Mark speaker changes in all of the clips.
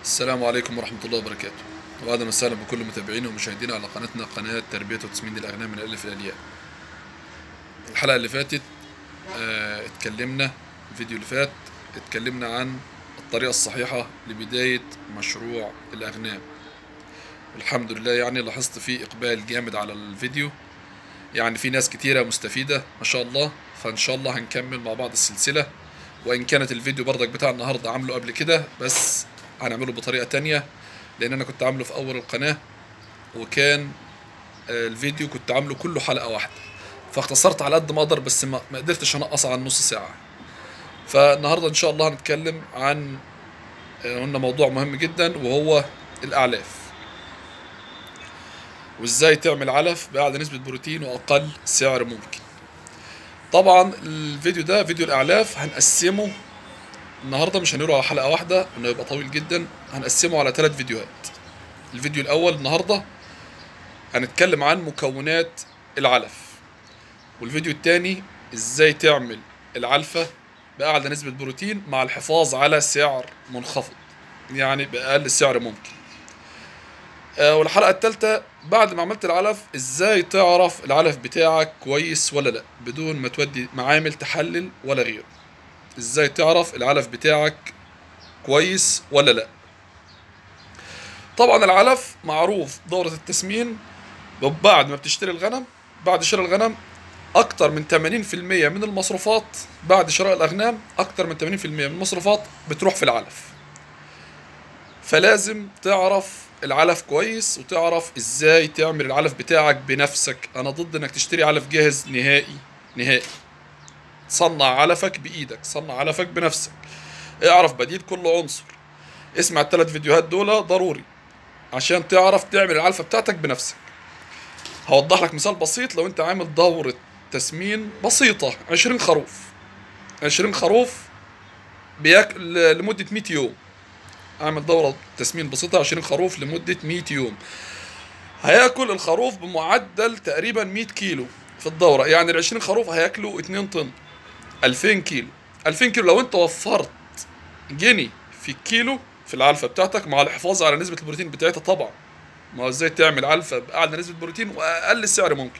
Speaker 1: السلام عليكم ورحمة الله وبركاته وأهلا وسهلا بكل متابعينا ومشاهدينا على قناتنا قناة تربية وتسمين الأغنام من الألف إلى الياء الحلقة اللي فاتت آه، اتكلمنا الفيديو اللي فات اتكلمنا عن الطريقة الصحيحة لبداية مشروع الأغنام الحمد لله يعني لاحظت فيه إقبال جامد على الفيديو يعني في ناس كتيرة مستفيدة ما شاء الله فإن شاء الله هنكمل مع بعض السلسلة وإن كانت الفيديو برضك بتاع النهاردة عامله قبل كده بس هنعمله بطريقة تانية لأن أنا كنت عامله في أول القناة وكان آه، الفيديو كنت عامله كله حلقة واحدة فاختصرت على قد ما أقدر بس ما ما قدرتش أنقص عن نص ساعة فالنهاردة إن شاء الله هنتكلم عن آه، قلنا موضوع مهم جدا وهو الأعلاف وإزاي تعمل علف بأعلى نسبة بروتين وأقل سعر ممكن طبعا الفيديو ده فيديو الأعلاف هنقسمه النهارده مش هنقوله على حلقه واحده انه يبقى طويل جدا هنقسمه على ثلاث فيديوهات الفيديو الاول النهارده هنتكلم عن مكونات العلف والفيديو الثاني ازاي تعمل العلفه باعلى نسبه بروتين مع الحفاظ على سعر منخفض يعني باقل سعر ممكن آه، والحلقه الثالثه بعد ما عملت العلف ازاي تعرف العلف بتاعك كويس ولا لا بدون ما تودي معامل تحلل ولا غيره ازاي تعرف العلف بتاعك كويس ولا لا طبعا العلف معروف دورة التسمين بعد ما بتشتري الغنم بعد شراء الغنم اكتر من 80% من المصروفات بعد شراء الاغنام اكتر من 80% من المصروفات بتروح في العلف فلازم تعرف العلف كويس وتعرف ازاي تعمل العلف بتاعك بنفسك انا ضد انك تشتري علف جاهز نهائي نهائي صنع علفك بايدك صنع علفك بنفسك اعرف بديل كل عنصر اسمع الثلاث فيديوهات دول ضروري عشان تعرف تعمل العلفة بتاعتك بنفسك هوضح لك مثال بسيط لو انت عامل دورة تسمين بسيطة 20 خروف 20 خروف بياكل لمدة 100 يوم اعمل دورة تسمين بسيطة 20 خروف لمدة 100 يوم هياكل الخروف بمعدل تقريبا 100 كيلو في الدورة يعني ال 20 خروف هياكلوا 2 طن 2000 كيلو 2000 كيلو لو انت وفرت جنيه في الكيلو في العلفة بتاعتك مع الحفاظ على نسبة البروتين بتاعتها طبعا ما هو ازاي تعمل علفة بأعلى نسبة بروتين وأقل سعر ممكن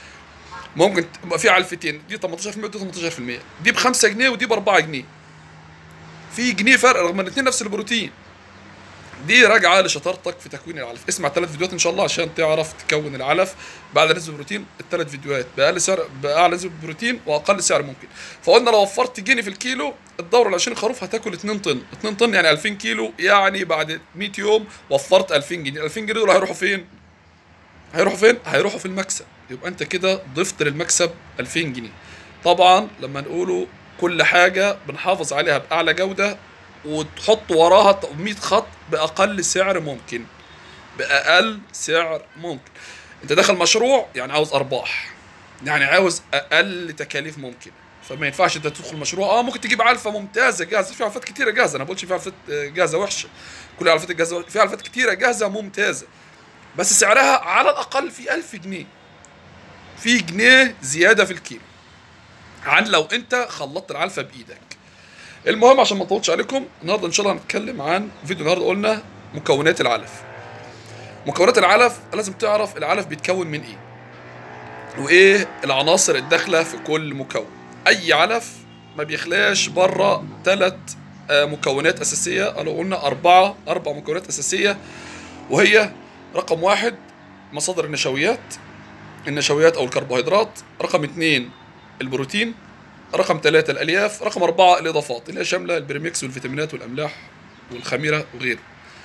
Speaker 1: ممكن تبقى في علفتين دي 18% ودي 18% دي ب 5 جنيه ودي ب 4 جنيه في جنيه فرق رغم ان الاثنين نفس البروتين دي راجعه لشطارتك في تكوين العلف اسمع ثلاث فيديوهات ان شاء الله عشان تعرف تكون العلف باعلى نسبه بروتين الثلاث فيديوهات باقل سعر باعلى نسبه بروتين واقل سعر ممكن فقلنا لو وفرت جنيه في الكيلو الدوره ال 20 خروف هتاكل 2 طن 2 طن يعني 2000 كيلو يعني بعد 100 يوم وفرت 2000 جنيه 2000 جنيه دول هيروحوا فين هيروحوا فين هيروحوا في المكسب يبقى انت كده ضفت للمكسب 2000 جنيه طبعا لما نقوله كل حاجه بنحافظ عليها باعلى جوده وتحط وراها 100 خط باقل سعر ممكن باقل سعر ممكن انت داخل مشروع يعني عاوز ارباح يعني عاوز اقل تكاليف ممكن فما ينفعش انت تدخل مشروع اه ممكن تجيب علفه ممتازه جاهزه في علفات كتيره جاهزه انا ما بقولش في علفات آه، جاهزه وحشه كل العلفات الجاهزه في علفات كتيره جاهزه ممتازه بس سعرها على الاقل في 1000 جنيه في جنيه زياده في الكيلو عن لو انت خلطت العلفه بايدك المهم عشان ما نطولش عليكم النهارده ان شاء الله هنتكلم عن فيديو النهارده قلنا مكونات العلف مكونات العلف لازم تعرف العلف بيتكون من ايه وايه العناصر الداخله في كل مكون اي علف ما بيخلاش بره ثلاث مكونات اساسيه قالوا قلنا اربعه اربع مكونات اساسيه وهي رقم واحد مصادر النشويات النشويات او الكربوهيدرات رقم اثنين البروتين رقم ثلاثة الألياف رقم أربعة الإضافات اللي هي شاملة البريميكس والفيتامينات والأملاح والخميرة وغيره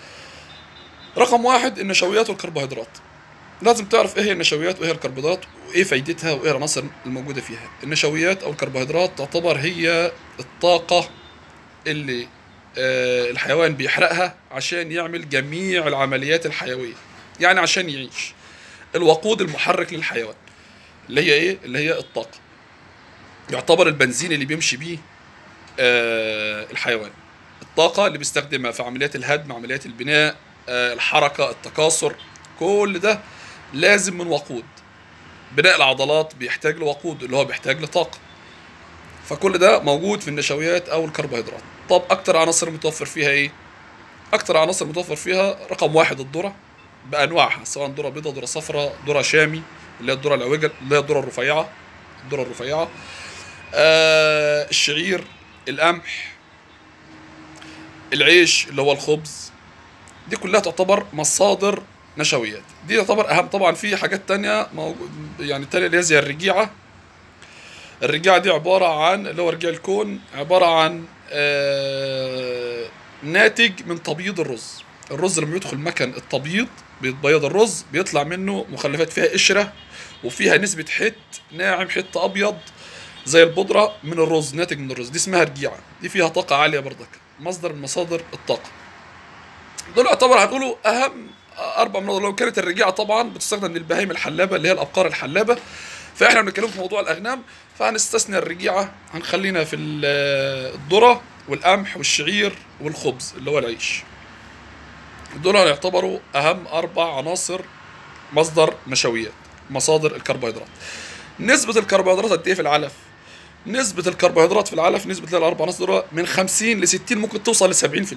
Speaker 1: رقم واحد النشويات والكربوهيدرات لازم تعرف ايه هي النشويات وايه هي الكربوهيدرات وايه فايدتها وايه العناصر الموجودة فيها النشويات أو الكربوهيدرات تعتبر هي الطاقة اللي آه الحيوان بيحرقها عشان يعمل جميع العمليات الحيوية يعني عشان يعيش الوقود المحرك للحيوان اللي هي ايه اللي هي الطاقة يعتبر البنزين اللي بيمشي بيه آه الحيوان الطاقة اللي بيستخدمها في عمليات الهدم عمليات البناء آه الحركة التكاثر كل ده لازم من وقود بناء العضلات بيحتاج لوقود اللي هو بيحتاج لطاقة فكل ده موجود في النشويات او الكربوهيدرات طب اكتر عناصر متوفر فيها ايه اكتر عناصر متوفر فيها رقم واحد الذره بانواعها سواء ذره بيضاء ذره صفراء ذره شامي اللي هي الذره العوجل اللي هي الذره الرفيعه الذره الرفيعه آه الشعير القمح العيش اللي هو الخبز دي كلها تعتبر مصادر نشويات دي تعتبر اهم طبعا في حاجات تانية موجود يعني التانية اللي هي زي الرجيعة الرجيعة دي عبارة عن اللي هو رجيع الكون عبارة عن آه ناتج من تبييض الرز الرز لما يدخل مكان التبييض بيتبيض الرز بيطلع منه مخلفات فيها قشرة وفيها نسبة حت ناعم حت أبيض زي البودرة من الرز ناتج من الرز دي اسمها رجيعة دي فيها طاقة عالية برضك مصدر من مصادر الطاقة دول يعتبر هنقولوا أهم أربع مناظر لو كانت الرجيعة طبعا بتستخدم للبهايم الحلابة اللي هي الأبقار الحلابة فإحنا بنتكلم في موضوع الأغنام فهنستثني الرجيعة هنخلينا في ال- الذرة والقمح والشعير والخبز اللي هو العيش دول يعتبروا أهم أربع عناصر مصدر نشويات مصادر الكربوهيدرات نسبة الكربوهيدرات قد إيه في العلف؟ نسبة الكربوهيدرات في العلف نسبة الأربع عناصر دول من 50 ل 60 ممكن توصل ل 70%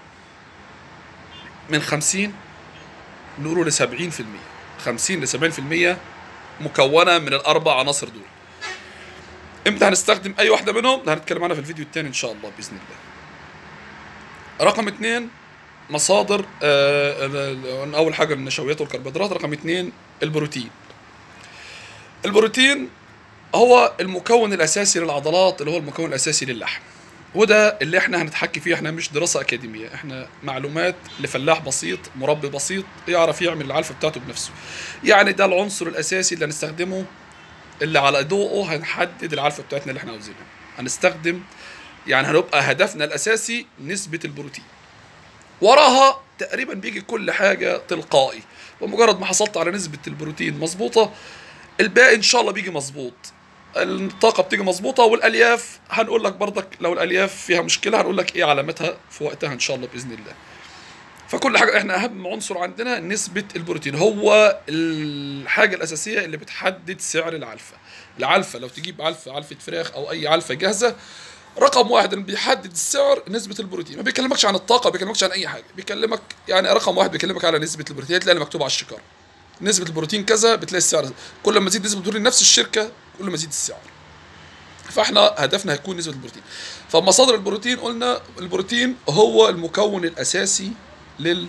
Speaker 1: من 50 نقولوا ل 70% 50 ل 70% مكونة من الأربع عناصر دول امتى هنستخدم أي واحدة منهم؟ ده هنتكلم عنها في الفيديو التاني إن شاء الله بإذن الله رقم اتنين مصادر آه ال- ال- أول حاجة النشويات والكربوهيدرات رقم اتنين البروتين البروتين هو المكون الاساسي للعضلات اللي هو المكون الاساسي للحم وده اللي احنا هنتحكي فيه احنا مش دراسه اكاديميه احنا معلومات لفلاح بسيط مربي بسيط يعرف يعمل العلفه بتاعته بنفسه يعني ده العنصر الاساسي اللي هنستخدمه اللي على ضوءه هنحدد العلفه بتاعتنا اللي احنا عاوزينها هنستخدم يعني هنبقى هدفنا الاساسي نسبه البروتين وراها تقريبا بيجي كل حاجه تلقائي ومجرد ما حصلت على نسبه البروتين مظبوطه الباقي ان شاء الله بيجي مظبوط الطاقه بتيجي مظبوطه والالياف هنقول لك برضك لو الالياف فيها مشكله هنقول لك ايه علامتها في وقتها ان شاء الله باذن الله فكل حاجه احنا اهم عنصر عندنا نسبه البروتين هو الحاجه الاساسيه اللي بتحدد سعر العلفه العلفه لو تجيب علفه علفه فراخ او اي علفه جاهزه رقم واحد اللي بيحدد السعر نسبة البروتين ما بيكلمكش عن الطاقة ما بيكلمكش عن أي حاجة بيكلمك يعني رقم واحد بيكلمك على نسبة البروتين تلاقي مكتوب على الشكارة نسبة البروتين كذا بتلاقي السعر كل ما تزيد نسبة البروتين نفس الشركة كل ما يزيد السعر فاحنا هدفنا هيكون نسبة البروتين فمصادر البروتين قلنا البروتين هو المكون الأساسي لل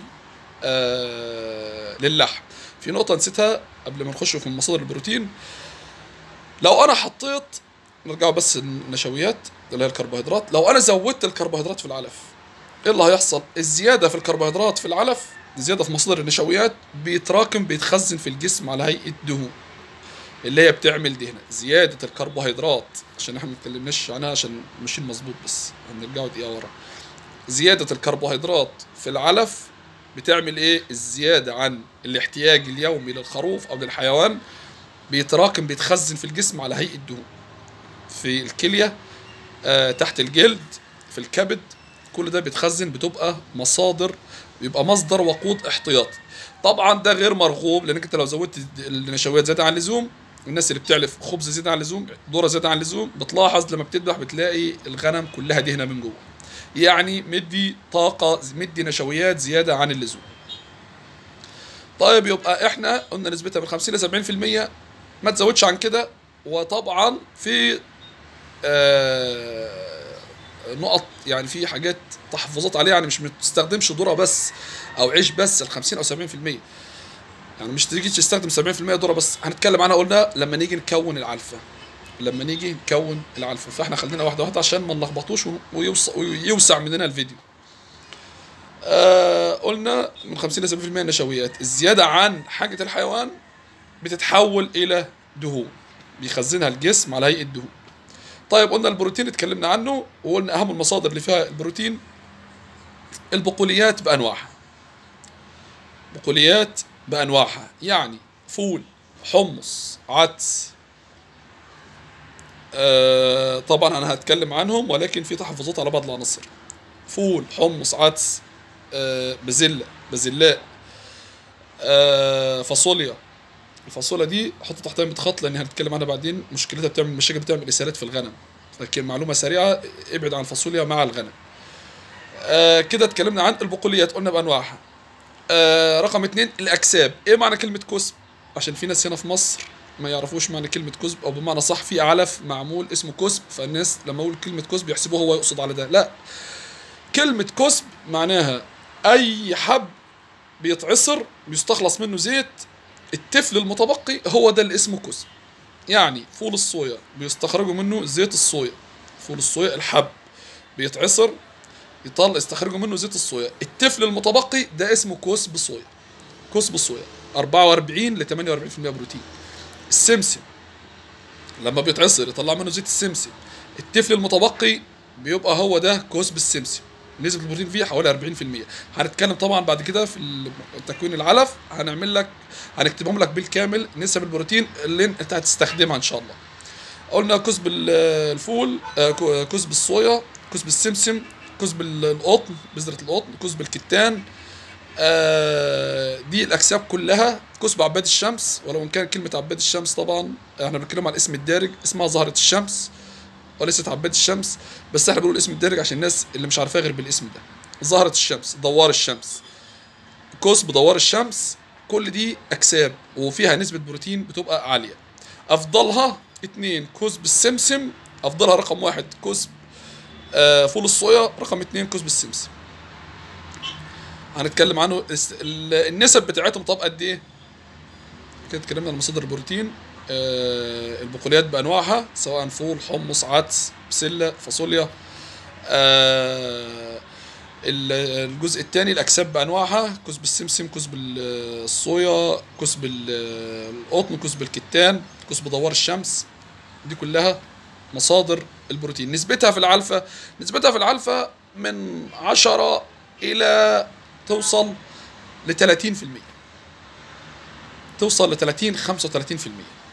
Speaker 1: آه للحم في نقطة نسيتها قبل ما نخش في مصادر البروتين لو أنا حطيت نرجع بس النشويات اللي هي الكربوهيدرات لو أنا زودت الكربوهيدرات في العلف ايه اللي هيحصل؟ الزيادة في الكربوهيدرات في العلف زيادة في مصادر النشويات بيتراكم بيتخزن في الجسم على هيئة دهون اللي هي بتعمل دهنة زيادة الكربوهيدرات عشان احنا ما اتكلمناش عنها عشان ماشيين مظبوط بس هنرجعوا دقيقة ورا زيادة الكربوهيدرات في العلف بتعمل ايه؟ الزيادة عن الاحتياج اليومي للخروف او للحيوان بيتراكم بيتخزن في الجسم على هيئة دهون في الكلية آه تحت الجلد في الكبد كل ده بيتخزن بتبقى مصادر بيبقى مصدر وقود احتياطي طبعا ده غير مرغوب لانك انت لو زودت النشويات زياده عن اللزوم الناس اللي بتعلف خبز زياده عن اللزوم ذره زياده عن اللزوم بتلاحظ لما بتذبح بتلاقي الغنم كلها دهنه من جوه يعني مدي طاقه مدي نشويات زياده عن اللزوم طيب يبقى احنا قلنا نسبتها من 50 ل 70% ما تزودش عن كده وطبعا في آه نقط يعني في حاجات تحفظات عليها يعني مش ما تستخدمش ذره بس او عيش بس ال 50 او 70% يعني مش تيجي تستخدم 70% ذره بس هنتكلم عنها قلنا لما نيجي نكون العلفه لما نيجي نكون العلفه فاحنا خلينا واحده واحده عشان ما نلخبطوش ويوسع, ويوسع مننا الفيديو آه قلنا من 50 ل 70% نشويات الزياده عن حاجه الحيوان بتتحول الى دهون بيخزنها الجسم على هيئه دهون طيب قلنا البروتين اتكلمنا عنه وقلنا اهم المصادر اللي فيها البروتين البقوليات بانواعها بقوليات بانواعها يعني فول حمص عدس آه طبعا انا هتكلم عنهم ولكن في تحفظات على بعض العناصر فول حمص عدس آه بزله بزلاء آه فاصوليا الفاصوليا دي حط تحتها 100 خط لان هنتكلم عنها بعدين مشكلتها بتعمل مشاكل بتعمل اسهالات في الغنم لكن معلومه سريعه ابعد عن الفاصوليا مع الغنم آه كده اتكلمنا عن البقوليات قلنا بانواعها آه رقم اتنين الاكساب ايه معنى كلمه كسب عشان في ناس هنا في مصر ما يعرفوش معنى كلمة كسب أو بمعنى صح في علف معمول اسمه كسب فالناس لما أقول كلمة كسب يحسبوه هو يقصد على ده لا كلمة كسب معناها أي حب بيتعصر بيستخلص منه زيت التفل المتبقي هو ده اللي اسمه كسب يعني فول الصويا بيستخرجوا منه زيت الصويا فول الصويا الحب بيتعصر يطلع يستخرجوا منه زيت الصويا التفل المتبقي ده اسمه كسب صويا كسب صويا 44 ل 48% بروتين السمسم لما بيتعصر يطلع منه زيت السمسم التفل المتبقي بيبقى هو ده كسب السمسم نسبة البروتين فيه حوالي 40% هنتكلم طبعا بعد كده في تكوين العلف هنعمل لك هنكتبهم لك بالكامل نسب البروتين اللي انت هتستخدمها ان شاء الله قلنا كسب الفول كسب الصويا كسب السمسم كسب القطن بذرة القطن كسب الكتان آه دي الاكساب كلها كسب عباد الشمس ولو ان كان كلمه عباد الشمس طبعا احنا بنتكلم عن الاسم الدارج اسمها زهره الشمس وليست عباد الشمس بس احنا بنقول الاسم الدارج عشان الناس اللي مش عارفاه غير بالاسم ده زهره الشمس دوار الشمس كسب دوار الشمس كل دي اكساب وفيها نسبه بروتين بتبقى عاليه افضلها اتنين كسب السمسم افضلها رقم واحد كسب آه فول الصويا رقم اتنين كسب السمسم هنتكلم عنه النسب بتاعتهم طب قد ايه كده اتكلمنا عن مصادر البروتين آه البقوليات بانواعها سواء فول حمص عدس بسله فاصوليا آه الجزء الثاني الاكساب بانواعها كسب السمسم كسب الصويا كسب القطن كسب الكتان كسب دوار الشمس دي كلها مصادر البروتين نسبتها في العلفة نسبتها في العلفة من 10 إلى توصل ل 30% توصل ل 30 35%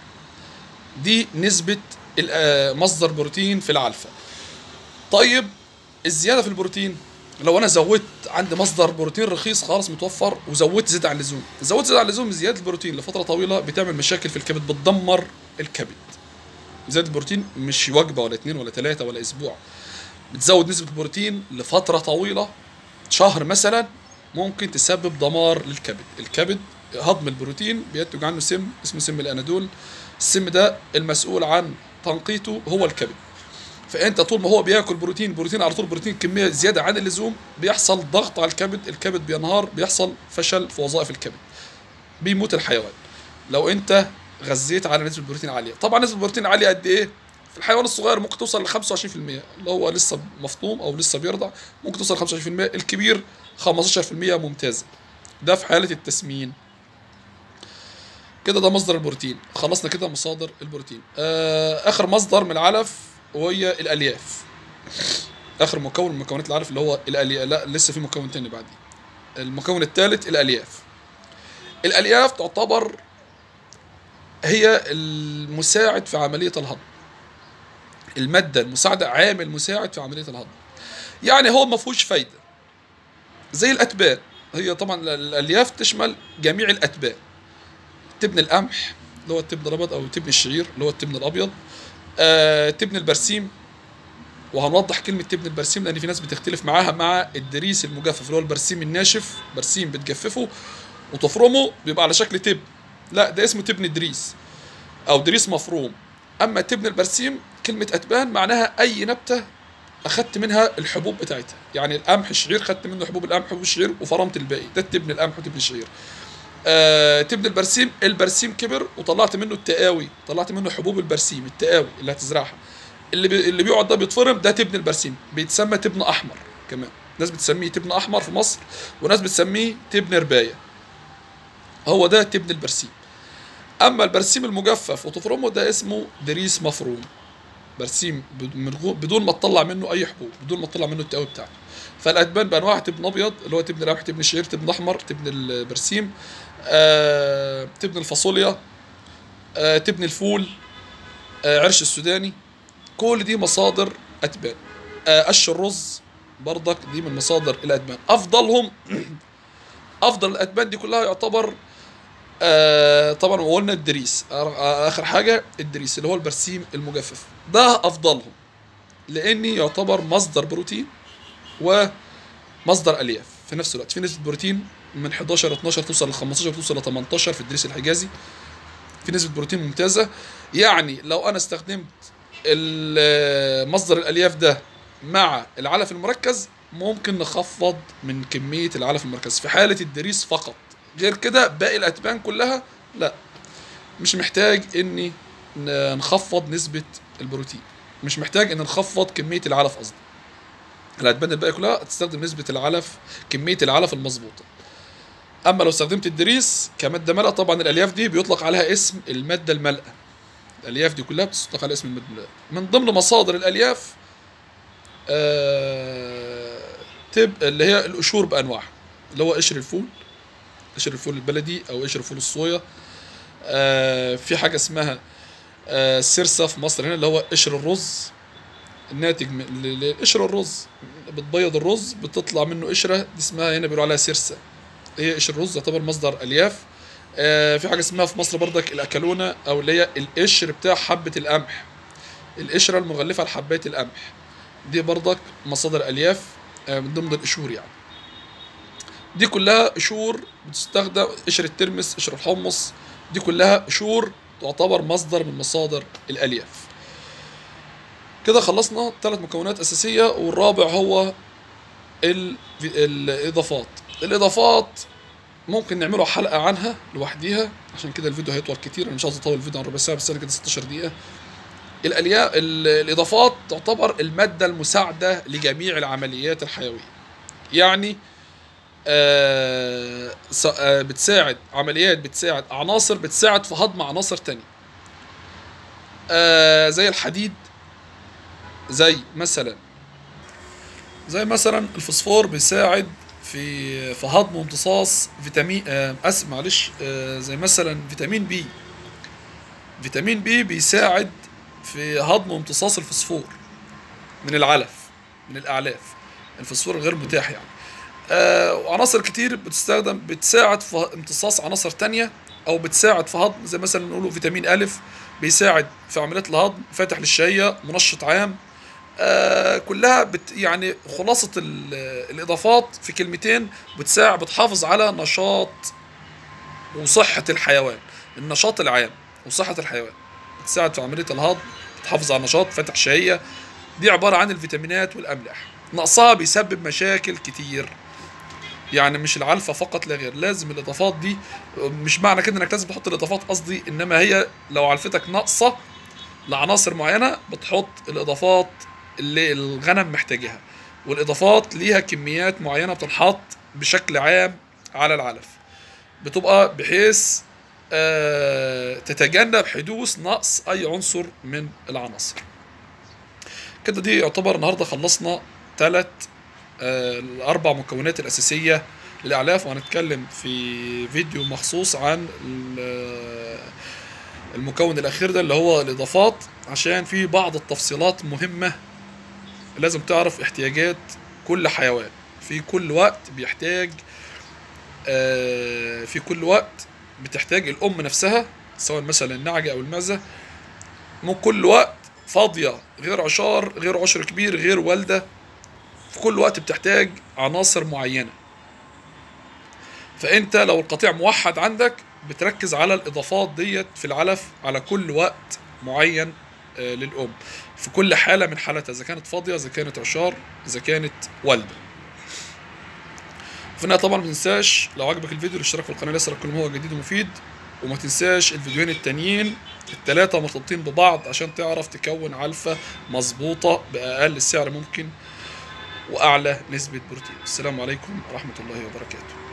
Speaker 1: دي نسبة مصدر بروتين في العلفة طيب الزيادة في البروتين لو انا زودت عندي مصدر بروتين رخيص خالص متوفر وزودت زيادة عن اللزوم زودت زيادة عن اللزوم زيادة البروتين لفترة طويلة بتعمل مشاكل في الكبد بتدمر الكبد زيادة البروتين مش وجبة ولا اتنين ولا تلاتة ولا اسبوع بتزود نسبة البروتين لفترة طويلة شهر مثلا ممكن تسبب دمار للكبد الكبد هضم البروتين بينتج عنه سم اسمه سم الانادول السم ده المسؤول عن تنقيته هو الكبد فانت طول ما هو بياكل بروتين بروتين على طول بروتين كميه زياده عن اللزوم بيحصل ضغط على الكبد الكبد بينهار بيحصل فشل في وظائف الكبد بيموت الحيوان لو انت غذيت على نسبه بروتين عاليه طبعا نسبه البروتين عاليه قد ايه في الحيوان الصغير ممكن توصل ل 25% اللي هو لسه مفطوم او لسه بيرضع ممكن توصل 25% الكبير 15% ممتازه ده في حاله التسمين كده ده مصدر البروتين خلصنا كده مصادر البروتين آه اخر مصدر من العلف وهي الالياف اخر مكون من مكونات العلف اللي هو الالياف لا لسه في مكون تاني بعديه المكون الثالث الالياف الالياف تعتبر هي المساعد في عمليه الهضم الماده المساعده عامل مساعد في عمليه الهضم يعني هو ما فيهوش فايده زي الاتبان هي طبعا الالياف تشمل جميع الاتبان تبن القمح اللي هو التبن الابيض او تبن الشعير اللي هو التبن الابيض آه تبن البرسيم وهنوضح كلمة تبن البرسيم لأن في ناس بتختلف معاها مع الدريس المجفف اللي هو البرسيم الناشف برسيم بتجففه وتفرمه بيبقى على شكل تبن لا ده اسمه تبن الدريس أو دريس مفروم أما تبن البرسيم كلمة أتبان معناها أي نبتة أخدت منها الحبوب بتاعتها يعني القمح الشعير خدت منه حبوب القمح حبوب الشعير وفرمت الباقي ده تبن القمح وتبن الشعير آه تبني البرسيم البرسيم كبر وطلعت منه التقاوي طلعت منه حبوب البرسيم التقاوي اللي هتزرعها اللي بي اللي بيقعد ده بيتفرم ده تبن البرسيم بيتسمى تبن احمر كمان ناس بتسميه تبن احمر في مصر وناس بتسميه تبن ربايه هو ده تبن البرسيم اما البرسيم المجفف وتفرمه ده اسمه دريس مفروم برسيم بدون ما تطلع منه اي حبوب بدون ما تطلع منه التقاوي بتاعته فالاتبان بانواع تبن ابيض اللي هو تبن القمح تبن الشعير تبن احمر تبن البرسيم آه، تبن الفاصوليا آه، تبن الفول آه، عرش السوداني كل دي مصادر اتبان قش الرز برضك دي من مصادر الاتبان افضلهم افضل الاتبان دي كلها يعتبر طبعا قلنا الدريس اخر حاجه الدريس اللي هو البرسيم المجفف ده افضلهم لاني يعتبر مصدر بروتين و مصدر الياف في نفس الوقت في نسبه بروتين من 11 ل 12 توصل ل 15 توصل ل 18 في الدريس الحجازي في نسبه بروتين ممتازه يعني لو انا استخدمت ال- مصدر الالياف ده مع العلف المركز ممكن نخفض من كميه العلف المركز في حاله الدريس فقط غير كده باقي الاتبان كلها لا مش محتاج اني ن- نخفض نسبه البروتين مش محتاج ان نخفض كميه العلف قصدي الاتبان الباقيه كلها تستخدم نسبه العلف كميه العلف المظبوطه اما لو استخدمت الدريس كماده ملأ طبعا الالياف دي بيطلق عليها اسم الماده الملأه الالياف دي كلها بتطلق على اسم الماده الملأه من ضمن مصادر الالياف آه تب اللي هي القشور بانواعها اللي هو قشر الفول قشر الفول البلدي او قشر فول الصويا آه في حاجه اسمها آه سرسة في مصر هنا اللي هو قشر الرز الناتج من ل- ل- قشر الرز بتبيض الرز بتطلع منه قشره دي اسمها هنا بيقولوا عليها سرسة هي قشر الرز يعتبر مصدر الياف آه في حاجه اسمها في مصر برضك الاكلونه او اللي هي القشر بتاع حبه القمح القشره المغلفه لحبات القمح دي برضك مصادر الياف آه من ضمن القشور يعني دي كلها قشور بتستخدم قشر الترمس قشر الحمص دي كلها قشور تعتبر مصدر من مصادر الالياف كده خلصنا ثلاث مكونات اساسيه والرابع هو ال- الاضافات الاضافات ممكن نعمله حلقه عنها لوحديها عشان كده الفيديو هيطول كتير انا مش عاوز اطول الفيديو عن ربع ساعه بس انا كده 16 دقيقه الالياف الاضافات تعتبر الماده المساعده لجميع العمليات الحيويه يعني آه س- آه بتساعد عمليات بتساعد عناصر بتساعد في هضم عناصر تانية آه زي الحديد زي مثلا زي مثلا الفوسفور بيساعد في في هضم وامتصاص فيتامين آه اسف معلش آه زي مثلا فيتامين بي فيتامين بي بيساعد في هضم وامتصاص الفوسفور من العلف من الاعلاف الفوسفور الغير متاح يعني آه وعناصر كتير بتستخدم بتساعد في امتصاص عناصر تانية او بتساعد في هضم زي مثلا نقوله فيتامين الف بيساعد في عمليات الهضم فاتح للشهية منشط عام آه كلها بت يعني خلاصة ال- الإضافات في كلمتين بتساعد بتحافظ على نشاط وصحة الحيوان النشاط العام وصحة الحيوان بتساعد في عملية الهضم بتحافظ على النشاط فتح شهية دي عبارة عن الفيتامينات والأملاح نقصها بيسبب مشاكل كتير يعني مش العلفة فقط لا غير لازم الإضافات دي مش معنى كده إنك لازم تحط الإضافات قصدي إنما هي لو علفتك ناقصة لعناصر معينة بتحط الإضافات اللي الغنم محتاجها والإضافات ليها كميات معينة بتنحط بشكل عام على العلف بتبقى بحيث آه، تتجنب حدوث نقص أي عنصر من العناصر كده دي يعتبر النهاردة خلصنا ثلاث الأربع مكونات الأساسية للأعلاف وهنتكلم في فيديو مخصوص عن ال- المكون الأخير ده اللي هو الإضافات عشان في بعض التفصيلات مهمة لازم تعرف احتياجات كل حيوان في كل وقت بيحتاج آه، في كل وقت بتحتاج الأم نفسها سواء مثلا النعجة أو المعزة من كل وقت فاضية غير عشار غير عشر كبير غير والدة في كل وقت بتحتاج عناصر معينة فأنت لو القطيع موحد عندك بتركز على الإضافات ديت في العلف على كل وقت معين آه، للأم في كل حالة من حالتها إذا كانت فاضية إذا كانت عشار إذا كانت والدة في النهاية طبعا ما تنساش لو عجبك الفيديو الاشتراك في القناة ليسرك كل ما هو جديد ومفيد وما تنساش الفيديوهين التانيين التلاتة مرتبطين ببعض عشان تعرف تكون علفة مظبوطة بأقل سعر ممكن وأعلى نسبة بروتين السلام عليكم ورحمة الله وبركاته